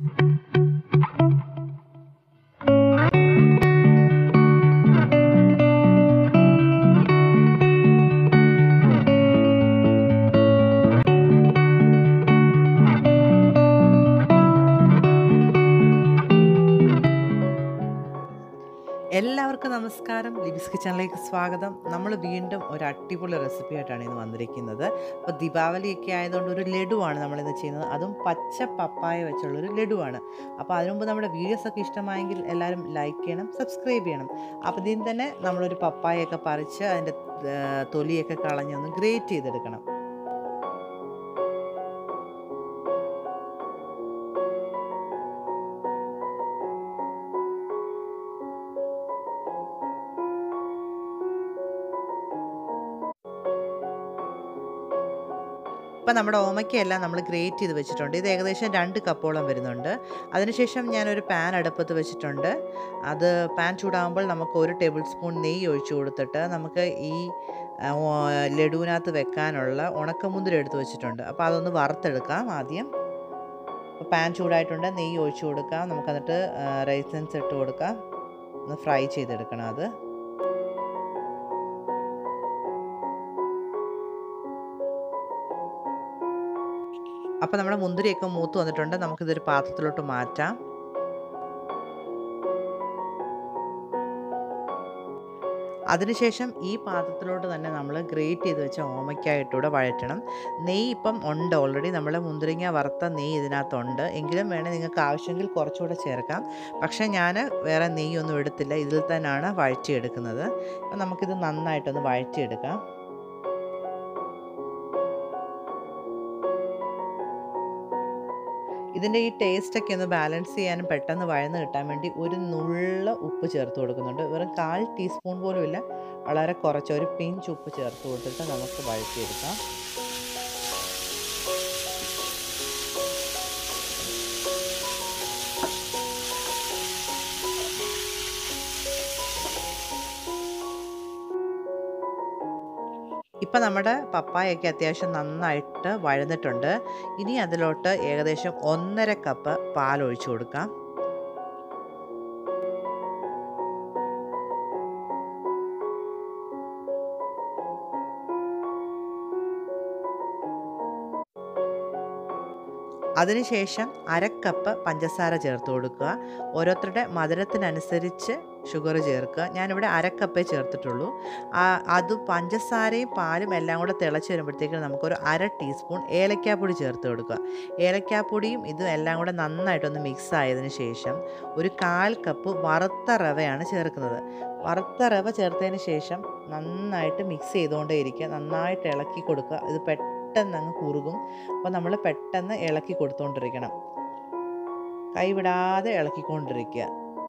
എല്ലാവർക്കും നമസ്കാരം ലിബിസ് കിച്ചണിലേക്ക് സ്വാഗതം നമ്മൾ വീണ്ടും ഒരു അടിപൊളി റെസിപ്പി ആയിട്ടാണ് ഇന്ന് വന്നിരിക്കുന്നത് അപ്പോൾ ദീപാവലിയൊക്കെ ആയതുകൊണ്ട് ഒരു ലഡുവാണ് നമ്മളിന്ന് ചെയ്യുന്നത് അതും പച്ച പപ്പായ വെച്ചുള്ളൊരു ലഡുവാണ് അപ്പോൾ അതിനു മുമ്പ് നമ്മുടെ വീഡിയോസ് ഒക്കെ ഇഷ്ടമായെങ്കിൽ എല്ലാവരും ലൈക്ക് ചെയ്യണം സബ്സ്ക്രൈബ് ചെയ്യണം അപ്പോൾ ഇതിന് തന്നെ നമ്മളൊരു പപ്പായൊക്കെ പറിച്ച് അതിൻ്റെ ഏർ, തൊലിയൊക്കെ കളഞ്ഞ് ഒന്ന് ഗ്രേറ്റ് ചെയ്തെടുക്കണം ഇപ്പം നമ്മുടെ ഓമയ്ക്കയെല്ലാം നമ്മൾ ഗ്രേറ്റ് ചെയ്ത് വെച്ചിട്ടുണ്ട് ഇത് ഏകദേശം രണ്ട് കപ്പോളം വരുന്നുണ്ട് അതിനുശേഷം ഞാനൊരു പാൻ അടുപ്പത്ത് വെച്ചിട്ടുണ്ട് അത് പാൻ ചൂടാകുമ്പോൾ നമുക്ക് ഒരു ടേബിൾ സ്പൂൺ നെയ്യ് ഒഴിച്ചു കൊടുത്തിട്ട് നമുക്ക് ഈ ആ, ഓ- ലഡുവിനകത്ത് വെക്കാനുള്ള ഉണക്കമുന്തിരി എടുത്ത് വെച്ചിട്ടുണ്ട് അപ്പോൾ അതൊന്ന് വറുത്തെടുക്കാം ആദ്യം അപ്പോൾ പാൻ ചൂടായിട്ടുണ്ട് നെയ്യ് ഒഴിച്ചു കൊടുക്കാം നമുക്ക് എന്നിട്ട് റൈസൻസ് ഇട്ട് കൊടുക്കാം ഒന്ന് ഫ്രൈ ചെയ്തെടുക്കണം അത് അപ്പോൾ നമ്മുടെ മുന്തിരിയൊക്കെ മൂത്ത് വന്നിട്ടുണ്ട് നമുക്കിതൊരു പാത്രത്തിലോട്ട് മാറ്റാം അതിനുശേഷം ഈ പാത്രത്തിലോട്ട് തന്നെ നമ്മൾ ഗ്രേറ്റ് ചെയ്ത് വെച്ച ഓമയ്ക്കായിട്ടൂടെ വഴറ്റണം നെയ്യ് ഇപ്പം ഉണ്ട് ഓൾറെഡി നമ്മൾ മുന്തിരിങ്ങ വറുത്ത നെയ്യ് ഇതിനകത്തുണ്ട് എങ്കിലും വേണേൽ നിങ്ങൾക്ക് ആവശ്യമെങ്കിൽ കുറച്ചുകൂടെ ചേർക്കാം പക്ഷേ ഞാൻ വേറെ നെയ്യൊന്നും എടുത്തില്ല ഇതിൽ തന്നെയാണ് വഴറ്റിയെടുക്കുന്നത് അപ്പം നമുക്കിത് നന്നായിട്ടൊന്ന് വഴറ്റിയെടുക്കാം ഇതിൻ്റെ ഈ ടേസ്റ്റൊക്കെ ഒന്ന് ബാലൻസ് ചെയ്യാനും പെട്ടെന്ന് വഴന്ന് കിട്ടാൻ വേണ്ടി ഒരു നുള്ള ഉപ്പ് ചേർത്ത് കൊടുക്കുന്നുണ്ട് വെറും കാൽ ടീസ്പൂൺ പോലും ഇല്ല വളരെ കുറച്ച് ഒരു പിഞ്ച് ഉപ്പ് ചേർത്ത് കൊടുത്തിട്ട് നമുക്ക് വഴറ്റിയെടുക്കാം ഇപ്പം നമ്മുടെ പപ്പായൊക്കെ അത്യാവശ്യം നന്നായിട്ട് വഴന്നിട്ടുണ്ട് ഇനി അതിലോട്ട് ഏകദേശം ഒന്നര കപ്പ് പാൽ ഒഴിച്ചു കൊടുക്കാം അതിനുശേഷം അരക്കപ്പ് പഞ്ചസാര ചേർത്ത് കൊടുക്കുക ഓരോരുത്തരുടെ മധുരത്തിനനുസരിച്ച് ഷുഗർ ചേർക്കുക ഞാനിവിടെ അരക്കപ്പേ ചേർത്തിട്ടുള്ളൂ ആ, അത് പഞ്ചസാരയും പാലും എല്ലാം കൂടെ തിളച്ച് വരുമ്പോഴത്തേക്കും നമുക്കൊരു അര ടീസ്പൂൺ ഏലക്കാപ്പൊടി ചേർത്ത് കൊടുക്കുക ഏലക്കാപ്പൊടിയും ഇതും എല്ലാം കൂടെ നന്നായിട്ടൊന്ന് മിക്സ് ആയതിനു ശേഷം ഒരു കാൽ കപ്പ് വറുത്ത റവയാണ് ചേർക്കുന്നത് വറുത്ത റവ ചേർത്തതിന് ശേഷം നന്നായിട്ട് മിക്സ് ചെയ്തുകൊണ്ടേ ഇരിക്കുക നന്നായിട്ട് ഇളക്കി കൊടുക്കുക ഇത് പെട്ടെന്ന് അങ്ങ് കുറുകും അപ്പോൾ നമ്മൾ പെട്ടെന്ന് ഇളക്കി കൊടുത്തുകൊണ്ടിരിക്കണം കൈവിടാതെ ഇളക്കിക്കൊണ്ടിരിക്കുക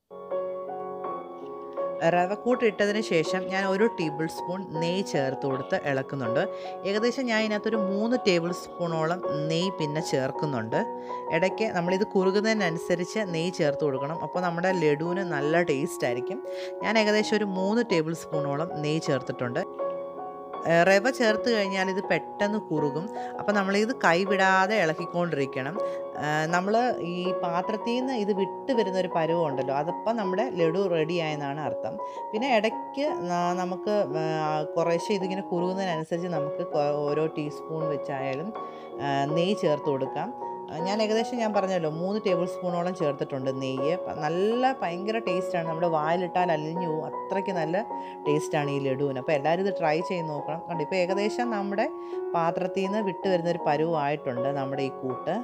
റവക്കൂട്ട് ഇട്ടതിന് ശേഷം ഞാൻ ഒരു ടേബിൾ സ്പൂൺ നെയ്യ് ചേർത്ത് കൊടുത്ത് ഇളക്കുന്നുണ്ട് ഏകദേശം ഞാൻ ഇതിനകത്തൊരു മൂന്ന് ടേബിൾ സ്പൂണോളം നെയ്യ് പിന്നെ ചേർക്കുന്നുണ്ട് ഇടയ്ക്ക് നമ്മളിത് കുറുകുന്നതിനനുസരിച്ച് നെയ്യ് ചേർത്ത് കൊടുക്കണം അപ്പോൾ നമ്മുടെ ലഡുവിന് നല്ല ടേസ്റ്റ് ആയിരിക്കും ഞാൻ ഏകദേശം ഒരു മൂന്ന് ടേബിൾ സ്പൂണോളം നെയ്യ് ചേർത്തിട്ടുണ്ട് ഏഹ് റവ ചേർത്ത് കഴിഞ്ഞാൽ ഇത് പെട്ടെന്ന് കുറുകും അപ്പോൾ നമ്മളിത് കൈവിടാതെ ഇളക്കിക്കൊണ്ടിരിക്കണം നമ്മൾ ഈ പാത്രത്തിൽ നിന്ന് ഇത് വിട്ട് വരുന്ന ഒരു പരുവം ഉണ്ടല്ലോ അതപ്പം നമ്മുടെ ലഡു റെഡി ആയെന്നാണ് അർത്ഥം പിന്നെ ഇടയ്ക്ക് ന- നമുക്ക് ആ, കുറേശ്ശെ ഇതിങ്ങനെ കുറുകുന്നതിനനുസരിച്ച് നമുക്ക് കൊ- ഓരോ ടീസ്പൂൺ വെച്ചായാലും ആ, നെയ്യ് ചേർത്ത് കൊടുക്കാം ആ, ഞാൻ ഏകദേശം ഞാൻ പറഞ്ഞല്ലോ മൂന്ന് ടേബിൾ സ്പൂണോളം ചേർത്തിട്ടുണ്ട് നെയ്യ് പ- നല്ല ഭയങ്കര ടേസ്റ്റാണ് നമ്മുടെ വായിലിട്ടാൽ അലിഞ്ഞു പോകും അത്രയ്ക്ക് നല്ല ടേസ്റ്റാണ് ഈ ലഡുവിന് അപ്പോൾ എല്ലാവരും ഇത് ട്രൈ ചെയ്ത് നോക്കണം കണ്ടോ ഇപ്പോൾ ഏകദേശം നമ്മുടെ പാത്രത്തിൽ നിന്ന് വിട്ട് വരുന്നൊരു പരുവമായിട്ടുണ്ട് നമ്മുടെ ഈ കൂട്ട്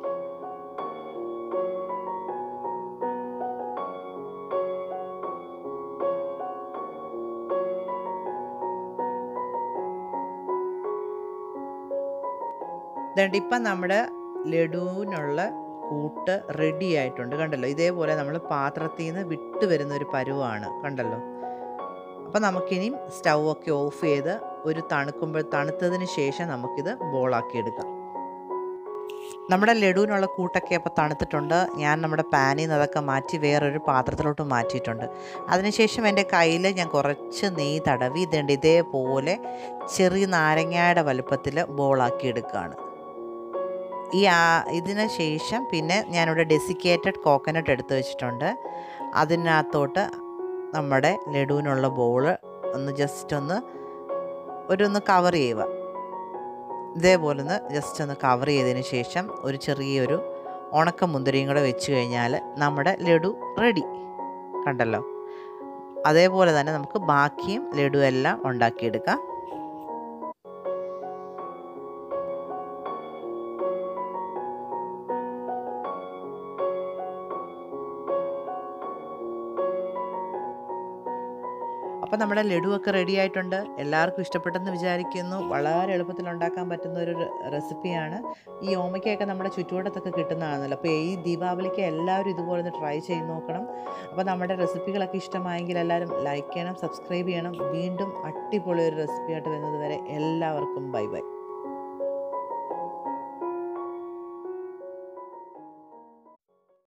ദണ്ട് ഇപ്പം നമ്മുടെ ലഡുവിനുള്ള കൂട്ട് റെഡി ആയിട്ടുണ്ട് കണ്ടല്ലോ ഇതേപോലെ നമ്മൾ പാത്രത്തിൽ നിന്ന് വിട്ട് വരുന്ന ഒരു പരുവാണ് കണ്ടല്ലോ അപ്പം നമുക്കിനിയും സ്റ്റൗ ഒക്കെ ഓഫ് ചെയ്ത് ഒരു തണുക്കുമ്പോൾ തണുത്തതിന് ശേഷം നമുക്കിത് ബോളാക്കി എടുക്കാം നമ്മുടെ ലഡുവിനുള്ള കൂട്ടൊക്കെ അപ്പോൾ തണുത്തിട്ടുണ്ട് ഞാൻ നമ്മുടെ പാനിൽ നിന്ന് അതൊക്കെ മാറ്റി വേറൊരു പാത്രത്തിലോട്ട് മാറ്റിയിട്ടുണ്ട് അതിനുശേഷം എൻ്റെ കയ്യിൽ ഞാൻ കുറച്ച് നെയ്യ് തടവി ഇതുണ്ട് ഇതേപോലെ ചെറിയ നാരങ്ങയുടെ വലുപ്പത്തിൽ ബോളാക്കി എടുക്കുകയാണ് ഈ ആ ഇതിന് ശേഷം പിന്നെ ഞാനിവിടെ ഡെസിക്കേറ്റഡ് കോക്കനട്ട് എടുത്ത് വെച്ചിട്ടുണ്ട് അതിനകത്തോട്ട് നമ്മുടെ ലഡുവിനുള്ള ബോൾ ഒന്ന് ജസ്റ്റ് ഒന്ന് ഒരു ഒന്ന് കവർ ചെയ്യുക ഇതേപോലെ ഒന്ന് ജസ്റ്റ് ഒന്ന് കവർ ചെയ്തതിന് ശേഷം ഒരു ചെറിയൊരു ഉണക്ക മുന്തിരിയും കൂടെ വെച്ച് കഴിഞ്ഞാൽ നമ്മുടെ ലഡു റെഡി കണ്ടല്ലോ അതേപോലെ തന്നെ നമുക്ക് ബാക്കിയും ലഡു എല്ലാം ഉണ്ടാക്കിയെടുക്കാം അപ്പോൾ നമ്മുടെ ലഡുവൊക്കെ റെഡി ആയിട്ടുണ്ട് എല്ലാവർക്കും ഇഷ്ടപ്പെട്ടെന്ന് വിചാരിക്കുന്നു വളരെ എളുപ്പത്തിൽ ഉണ്ടാക്കാൻ പറ്റുന്ന ഒരു റെ- റെസിപ്പിയാണ് ഈ ഓമയ്ക്കൊക്കെ നമ്മുടെ ചുറ്റുവട്ടത്തൊക്കെ കിട്ടുന്നതാണല്ലോ അപ്പോൾ ഈ ദീപാവലിക്ക് എല്ലാവരും ഇതുപോലെ ഒന്ന് ട്രൈ ചെയ്ത് നോക്കണം അപ്പോൾ നമ്മുടെ റെസിപ്പികളൊക്കെ ഇഷ്ടമായെങ്കിൽ എല്ലാവരും ലൈക്ക് ചെയ്യണം സബ്സ്ക്രൈബ് ചെയ്യണം വീണ്ടും അടിപൊളി ഒരു റെസിപ്പിയായിട്ട് വരുന്നത് വരെ എല്ലാവർക്കും ബൈ ബൈ